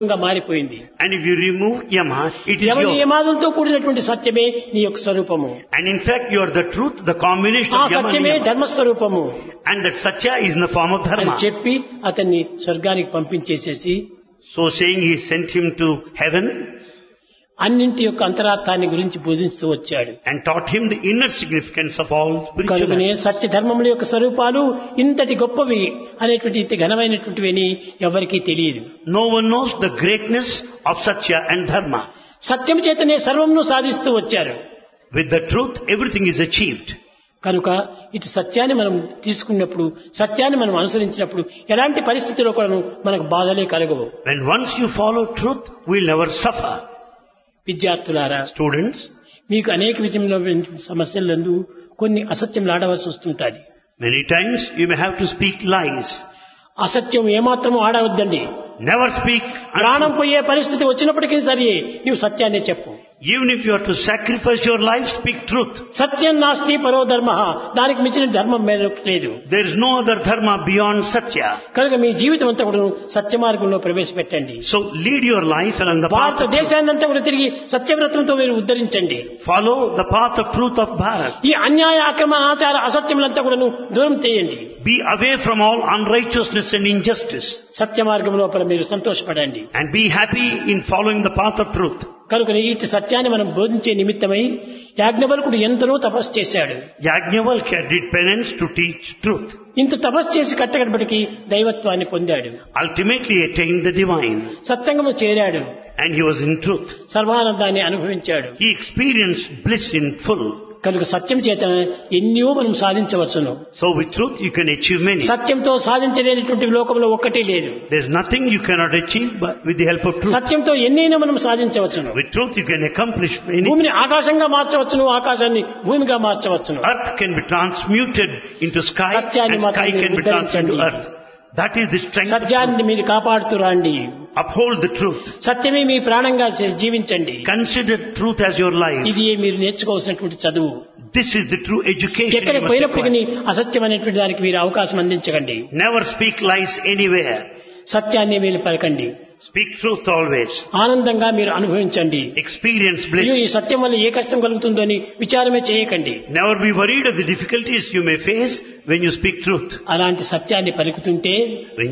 గా మారిపోయింది And if you remove yama, it is Yama your. నియమాలతో కూడినటువంటి సత్యమే నీ యొక్క స్వరూపము And in fact, you are the truth, the combination ఆ of yama and సత్యమే niyama. ధర్మస్వరూపము And that satya is in the form of అని dharma. చెప్పి అతన్ని స్వర్గానికి పంపించేసేసి So saying he sent him to heaven అన్నింటి యొక్క అంతరార్థాన్ని గురించి బోధిస్తూ వచ్చాడు and taught him the inner significance of all spiritual కనుకనే aspects. సత్య ధర్మముల యొక్క స్వరూపాలు ఇంతటి గొప్పవి అనేటువంటి ఇంత ఘనమైనటువంటివి అని ఎవరికీ తెలియదు No one knows the greatness of satya and dharma. సత్యం చేతనే సర్వమును సాధిస్తూ వచ్చారు With the truth, everything is achieved. కనుక ఇటు సత్యాన్ని మనం తీసుకున్నప్పుడు సత్యాన్ని మనం అనుసరించినప్పుడు ఎలాంటి పరిస్థితుల్లో కూడా మనకు బాధలే కలగవు When once you follow truth, we'll never suffer. విద్యార్థులారా Students, మీకు అనేక విధంలో సమస్యలందు కొన్ని అసత్యం ఆడవలసి వస్తుంటుంది many times you may have to speak lies. అసత్యం ఏమాత్రము ఆడవద్దండి Never speak. ప్రాణం పోయే పరిస్థితి వచ్చినప్పటికీ సరే నీవు సత్యాన్ని చెప్పు Even if you are to sacrifice your life, speak truth. సత్యం నాస్తి పరో ధర్మ దానికి మించిన ధర్మం మీద లేదు There is no other dharma beyond satya. కనుక మీ జీవితం అంతా కూడా సత్య మార్గంలో ప్రవేశపెట్టండి So lead your life along the path of truth. భారతదేశాన్ని అంతా కూడా తిరిగి సత్యవ్రతంతో మీరు ఉద్ధరించండి Follow the path of truth of Bharat. ఈ అన్యాయ అక్రమ ఆచార అసత్యములంతా కూడా దూరం చేయండి Be away from all unrighteousness and injustice. సత్య మార్గం లోపల మీరు సంతోషపడండి And be happy in following the path of truth. కనుక ఇటు సత్యాన్ని మనం బోధించే నిమిత్తమై యాజ్ఞవల్కుడు ఎంతనో తపస్సు చేశాడు Yajnavalkya did penance to teach truth. ఇంత తపస్సు చేసి కట్టగడపటికి దైవత్వాన్ని పొందాడు Ultimately attained the divine. సత్సంగము చేరాడు And he was in truth. సర్వానందాన్ని అనుభవించాడు He experienced bliss in full. కనుక సత్యం చేత ఎన్నో మనం సాధించవచ్చును So with truth you can achieve many. సత్యంతో సాధించలేనటువంటి లోకంలో ఒక్కటి లేదు There's nothing you cannot achieve but with the help of truth. సత్యంతో ఎన్నైనా మనం సాధించవచ్చును With truth you can accomplish many. భూమిని ఆకాశంగా మార్చవచ్చును ఆకాశాన్ని భూమిగా మార్చవచ్చును Earth can be transmuted into sky సత్యాన్ని and sky మాత్రం can be transmuted to ఉద్ధరించండి. earth. That is the strength of truth. సత్యాన్ని మీరు కాపాడుతూ రండి Uphold the truth. సత్యమే మీ ప్రాణంగా జీ- జీవించండి Consider truth as your life. ఇది మీరు నేర్చుకోవాల్సినటువంటి చదువు This is the true education you ఎక్కడికి must పోయినప్పటికీ acquire. అసత్యం అనేటువంటి దానికి మీరు అవకాశం అందించకండి Never speak lies anywhere. సత్యాన్ని మీరు పలకండి Speak truth always. ఆనందంగా మీరు అనుభవించండి Experience అయ్యో ఈ bliss. సత్యం వల్ల ఏ కష్టం కలుగుతుందో అని విచారమే చేయకండి Never be worried of the difficulties you may face when you speak truth. అలాంటి సత్యాన్ని పలుకుతుంటే When